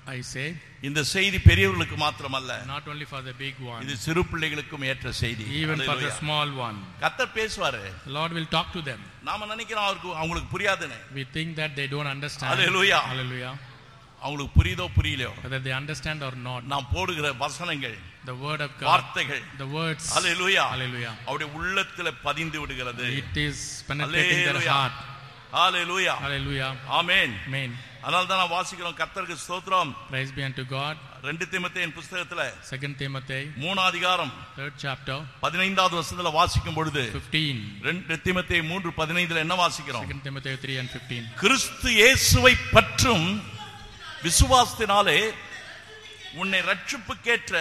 I say, இந்த செய்தி பெரியவர்களுக்கு மாத்திரமல்ல not only for the big one, இது சிறு பிள்ளைகளுக்கும் ஏற்ற செய்தி even for the Hallelujah. small one. கர்த்தர் பேசுவாரு The Lord will talk to them. நாம நினைக்கிறோம் அவருக்கு அவங்களுக்கு புரியாதுன்னு We think that they don't understand. Hallelujah. Hallelujah. அவங்களுக்கு புரியுதோ புரியலையோ Whether they understand or not, நாம் போடுகிற வசனங்கள் the word of God, வார்த்தைகள் the words, Hallelujah. Hallelujah. அவருடைய உள்ளத்துல பதிந்து விடுகிறது It is penetrating their Hallelujah. heart. Hallelujah Hallelujah. Amen Amen. அதனால தான் நான் வாசிக்கிறோம் கர்த்தருக்கு ஸ்தோத்திரம் Praise be unto God. ரெண்டு தீமத்தையின் புஸ்தகத்துல Second Timothy, மூணாம் அதிகாரம் third chapter, பதினைந்தாவது வருஷத்துல வாசிக்கும் பொழுது 15. ரெண்டு தீமத்தை மூன்று பதினைந்துல என்ன வாசிக்கிறோம் Second Timothy 3 and 15. கிறிஸ்து இயேசுவை பற்றும் விசுவாசத்தினாலே உன்னை ரட்சிப்புக்கேற்ற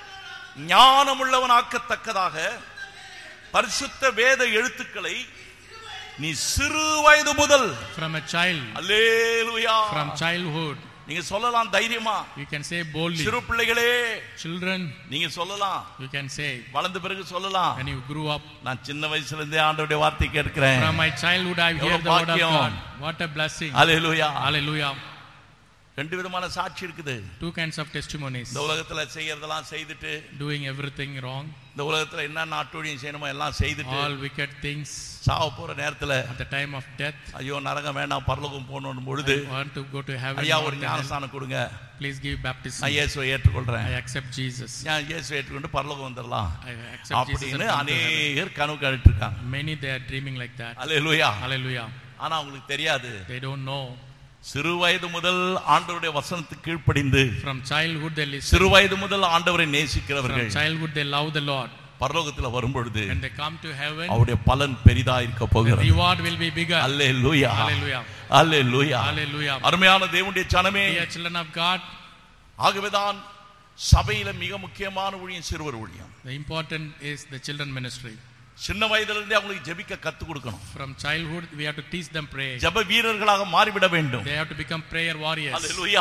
ஞானமுள்ளவனாக்கத்தக்கதாக பரிசுத்த வேத எழுத்துக்களை நீ சிறு வயது முதல் From a child, hallelujah from childhood, நீங்க சொல்லலாம் தைரியமா you can say boldly, சிறு பிள்ளைகளே children, நீங்க சொல்லலாம் you can say, வளர்ந்த பிறகு சொல்லலாம் when you grew up, நான் சின்ன வயசுல இருந்தே ஆண்டவருடைய வார்த்தை கேட்கிறேன் from my childhood I hear எவ்வளவு the word of பாக்கியம். God. What a blessing. Hallelujah Hallelujah. ரெண்டு விதமான சாட்சி இருக்குது Two kinds of testimonies. இந்த உலகத்துல செய்யறதெல்லாம் செய்துட்டு Doing everything wrong, இந்த உலகத்துல என்ன நாட்டோடியும் செய்யணுமோ எல்லாம் செய்துட்டு all wicked things சாவ போற நேரத்துல at the time of death. ஐயோ நரகம் வேண்டாம் பரலோகம் போகணும் பொழுது I want to go to heaven. ஐயா not ஒரு to hell. ஞானஸ்தானம் கொடுங்க Please give baptism. நான் இயேசுவை ஏற்றுக்கொள்றேன் I accept Jesus. நான் இயேசுவை ஏற்றுக்கொண்டு பரலோகம் வந்துடலாம் I accept Jesus. and அப்படின்னு come to heaven. அநேகர் கனவு கண்டுட்டு இருக்காங்க Many they are dreaming like that. Hallelujah Hallelujah. ஆனா அவங்களுக்கு தெரியாது They don't know. சிறு வயது முதல் ஆண்டவருடைய வசனத்துக்கு கீழ்ப்படிந்து From childhood they listen. சிறு வயது முதல் ஆண்டவரை From நேசிக்கிறவர்கள் childhood they love the Lord. பரலோகத்துல வரும்பொழுது When they come to heaven, அவருடைய பலன் பெரிதா இருக்க the போகிறது reward will be bigger. Hallelujah Hallelujah. Hallelujah Hallelujah. அருமையான தேவனுடைய சனமே Dear children of God, ஆகவேதான் சபையில மிக முக்கியமான ஊழியம் சிறுவர் ஊழியம் the important is the children ministry. சின்ன வயதுல இருந்தே அவங்களுக்கு ஜெபிக்க கத்து கொடுக்கணும் From childhood we have to teach them prayer. ஜெப வீரர்களாக மாறிவிட வேண்டும் They have to become prayer warriors. Hallelujah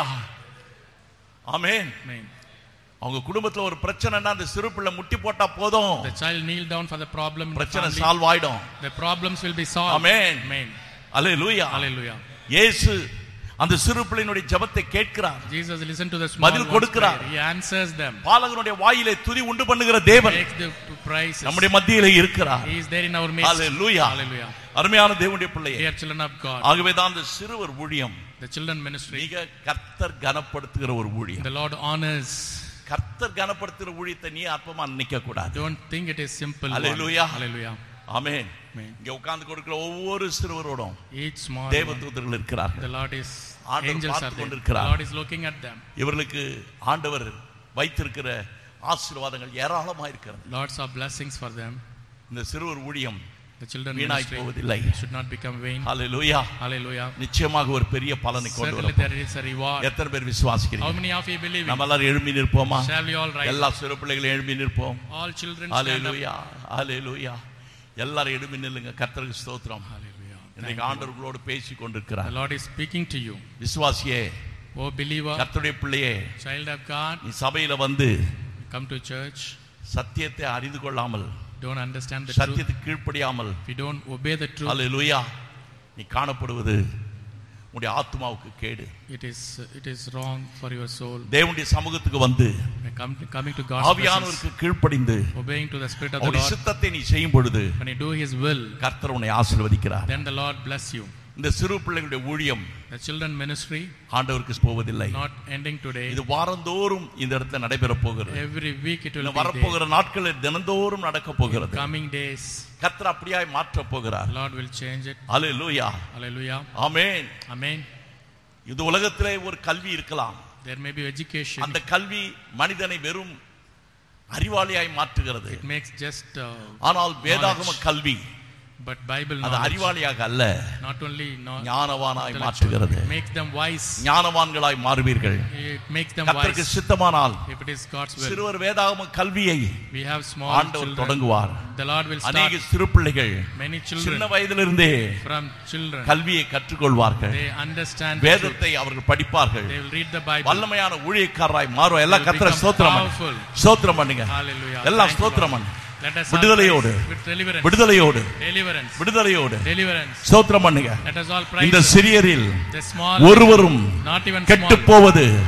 amen Amen. அவங்க குடும்பத்துல ஒரு பிரச்சனைனா அந்த சிறு பிள்ளை முட்டி போட்டா போதும் The child kneel down for the problem in the பிரச்சனை family. சால்வ் ஆயிடும் The problems will be solved. Amen. Amen. அல்லேலூயா Hallelujah. இயேசு அந்த சிறு பிள்ளையினுடைய ஜெபத்தை கேட்கிறார் Jesus listened to the small பதில் ones கொடுக்கிறார். prayer. He answers them. பாலகனுடைய வாயிலே துதி உண்டு பண்ணுகிற தேவன் Makes the praises. நம்முடைய மத்தியிலே இருக்கிறார் He is there in our midst. Hallelujah. Hallelujah. அருமையான தேவனுடைய பிள்ளையே Dear children of God, ஆகவேதான் அந்த சிறுவர் ஊழியம் the children ministry, மிக கர்த்தர் கனப்படுத்துகிற ஒரு ஊழியம் the Lord honors. கர்த்தர் கனப்படுத்துகிற ஊழியத்தை நீ அற்பமா நினைக்க கூடாது Don't think it is simple. one. Hallelujah. Hallelujah. Amen Amen. இங்க உட்கார்ந்து கொடுக்கிற ஒவ்வொரு சிறுவரோடும் Each small தேவ one, தூதர்கள் இருக்கிறார்கள் the Lord is ஆண்டவர் angels are பார்த்து there. The கொண்டிருக்கிறார். Lord is looking at them. இவர்களுக்கு ஆண்டவர் வைத்திருக்கிற ஆசீர்வாதங்கள் ஏராளமா இருக்கிறது Lots of blessings for them. இந்த சிறுவர் ஊழியம் The children வீணாய் ministry போவதில்லை should not become vain. Hallelujah Hallelujah. நிச்சயமாக ஒரு பெரிய பலனை கொண்டு Certainly வரும் there is a reward. எத்தனை பேர் How விசுவாசிக்கிறீங்க many of you believe நம்ம it? எல்லாரும் எழும்பி நிற்போமா Shall we all rise? எல்லா சிறு பிள்ளைகளும் எழும்பி நிற்போம் All children stand up. ஹalleluya ஹalleluya எல்லாரும் எழும்பி நில்லுங்க கர்த்தருக்கு ஸ்தோத்திரம் Hallelujah. Thank இன்னைக்கு you. ஆண்டவர்களோடு பேசி The கொண்டிருக்கிறார் Lord is speaking to you. விசுவாசியே Oh believer, கர்த்தருடைய பிள்ளையே child of God, நீ சபையில வந்து come to church. சத்தியத்தை அறிந்து கொள்ளாமல் Don't understand the truth. சத்தியத்துக்கு கீழ்ப்படியாமல் If you don't obey the truth, ஹalleluya நீ காணப்படுவது உன்னுடைய ஆத்மாவுக்கு கேடு it is it is wrong for your soul. தேவனுடைய சமூகத்துக்கு வந்து By come- coming to God's presence, ஆவியானவருக்கு கீழ்ப்படிந்து obeying to the Spirit of the அவருடைய Lord, சித்தத்தை நீ செய்யும் பொழுது when you do His will, கர்த்தர் உன்னை ஆசீர்வதிக்கிறார் then the Lord bless you. இந்த சிறு பிள்ளைகளுடைய ஊழியம் The children ministry ஆண்டவருக்கு போவதில்லை not ending today. இது வாரந்தோறும் இந்த இடத்துல நடைபெற போகிறது Every week it will இன்னும் be there. வரப்போகிற நாட்களில் தினந்தோறும் நடக்க போகிறது Coming days, கர்த்தர் அப்படியாய் மாற்ற போகிறார் the Lord will change it. Hallelujah Hallelujah. Amen Amen. இது உலகத்திலே ஒரு கல்வி இருக்கலாம் There may be education. அந்த கல்வி மனிதனை வெறும் அறிவாளியாய் மாற்றுகிறது It makes just, uh, ஆனால் வேதாகம கல்வி but Bible அது knowledge, அறிவாளியாக அல்ல not only not ஞானவானாய் intellectual, மாற்றுகிறது it makes them wise. ஞானவான்களாய் மாறுவீர்கள் It makes them கர்த்தருக்கு wise. சித்தமானால் If it is God's will, சிறுவர் வேதாகம கல்வியை we have small ஆண்டவர் children. தொடங்குவார் The Lord will அநேக start சிறு பிள்ளைகள் many சின்ன children வயதிலிருந்தே from children. கல்வியை கற்றுக்கொள்வார்கள் They understand the truth. வேதத்தை அவர்கள் படிப்பார்கள் They will read the Bible. வல்லமையான ஊழியக்காரராய் மாறும் எல்லாம் They will கத்திர become ஸ்தோத்திரம் பண்ணு. powerful. ஸ்தோத்திரம் பண்ணுங்க Hallelujah. எல்லாம் Thank you, ஸ்தோத்திரம் Lord. பண்ணு. Let us all விடுதலையோடு. praise with deliverance. விடுதலையோடு Deliverance. விடுதலையோடு Deliverance. ஸ்தோத்திரம் பண்ணுங்க Let us all praise இந்த Him. சிறியரில் the small, ஒருவரும் not even கெட்டு small. போவது It is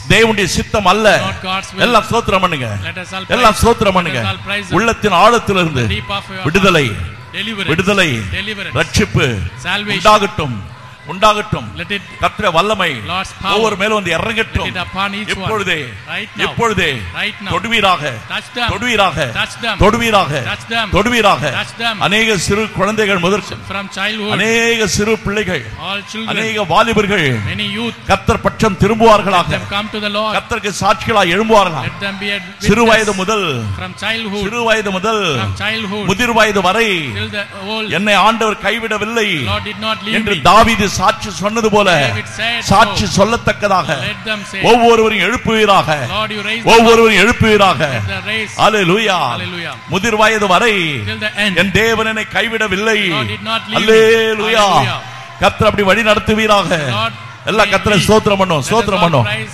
தேவனுடைய சித்தம் அல்ல Not God's will. எல்லாம் ஸ்தோத்திரம் பண்ணுங்க Let us all எல்லாம் praise. ஸ்தோத்திரம் பண்ணுங்க Let us all praise him. உள்ளத்தின் ஆழத்திலிருந்து Deep of your விடுதலை heart. Deliverance. விடுதலை Deliverance. ரட்சிப்பு Salvation. உண்டாகட்டும் உண்டாகட்டும் Let it கத்திர வல்லமை Lord's power. ஒவ்வொரு மேலும் வந்து let இறங்கட்டும் it upon each one. இப்பொழுதே Right now. இப்பொழுதே Right now. தொடுவீராக Touch them. தொடுவீராக Touch them. தொடுவீராக Touch them. தொடுவீராக Touch them. அநேக சிறு குழந்தைகள் முதற்கு From childhood, அநேக சிறு பிள்ளைகள் all children, அநேக வாலிபர்கள் many youth, கத்தர் பட்சம் let திரும்புவார்களாக them come to the Lord. கத்தருக்கு சாட்சிகளாய் எழும்புவார்களாக Let them be a சிறு வயது witness முதல் from childhood, சிறு வயது முதல் from childhood முதிர் வயது வரை till the old. என்னை ஆண்டவர் கைவிடவில்லை Lord did not leave என்று me. தாவீது சாட்சி சொன்னது போல David said சாட்சி so. சொல்லத்தக்கதாக Let them say, ஒவ்வொருவரையும் எழுப்புவீராக Lord, you raise them up. ஒவ்வொருவரையும் எழுப்புவீராக Let the race hallelujah Hallelujah. முதிர் வயது வரை till the end. என் தேவன் என்னை கைவிடவில்லை Lord did not leave me. Hallelujah Hallelujah. கத்தர் அப்படி வழி நடத்துவீராக Lord, எல்லா lead கத்தரை me. ஸ்தோத்திரம் பண்ணும் Let us ஸ்தோத்திரம் all பண்ணும் praise,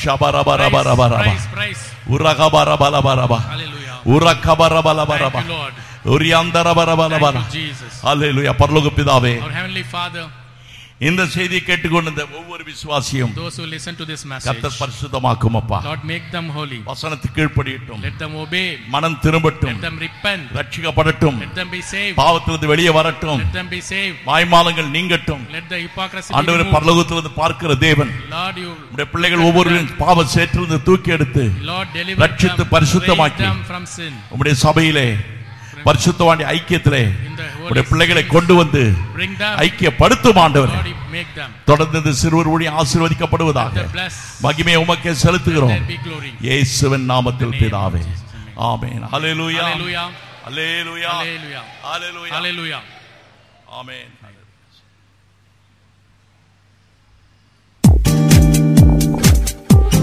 ஷபரபரபரபரப praise, praise. உரகபரபலபரப Hallelujah. உரகபரபலபரப Thank you, Lord. உரியந்தரபரபரபர Thank you, Jesus. அல்லேலூயா பரலோக பிதாவே Our Heavenly Father, இந்த செய்தியை கேட்டுக்கொண்டிருந்த ஒவ்வொரு விசுவாசியும் those who listen to this message, கத்தர் பரிசுத்தமாக்கும் அப்பா Lord, make them holy. வசனத்துக்கு கீழ்ப்படியட்டும் Let them obey. மனம் திரும்பட்டும் Let them repent. ரட்சிக்கப்படட்டும் Let them be saved. பாவத்திலிருந்து வெளியே வரட்டும் Let them be saved. மாய்மாலங்கள் நீங்கட்டும் Let the hypocrisy be ஆண்டவர் removed. பரலோகத்திலிருந்து பார்க்கிற தேவன் Lord, you, உடைய பிள்ளைகள் ஒவ்வொருவரும் பாவ சேற்றிலிருந்து தூக்கி எடுத்து Lord, deliver ரட்சித்து them, raise பரிசுத்தமாக்கி. them from sin. உம்முடைய சபையிலே பரிசுத்தவாண்டி ஐக்கியத்திலே In the Holy உடைய பிள்ளைகளை Spirit, கொண்டு வந்து bring them. ஐக்கியப்படுத்தும் ஆண்டவர் Lord, you make them. தொடர்ந்து இந்த சிறுவர் ஊழியம் Let ஆசீர்வதிக்கப்படுவதாக them bless. மகிமையை உமக்கே Let செலுத்துகிறோம் there be glory. இயேசுவின் நாமத்தில் In the name of பிதாவே Jesus, amen. ஆமென் ஹalleluya Hallelujah. ஹalleluya Hallelujah. ஹalleluya Hallelujah. ஆமென்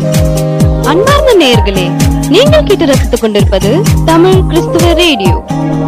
அன்பார்ந்த நேயர்களே நீங்கள் கேட்டு ரசித்துக் கொண்டிருப்பது தமிழ் கிறிஸ்துவ ரேடியோ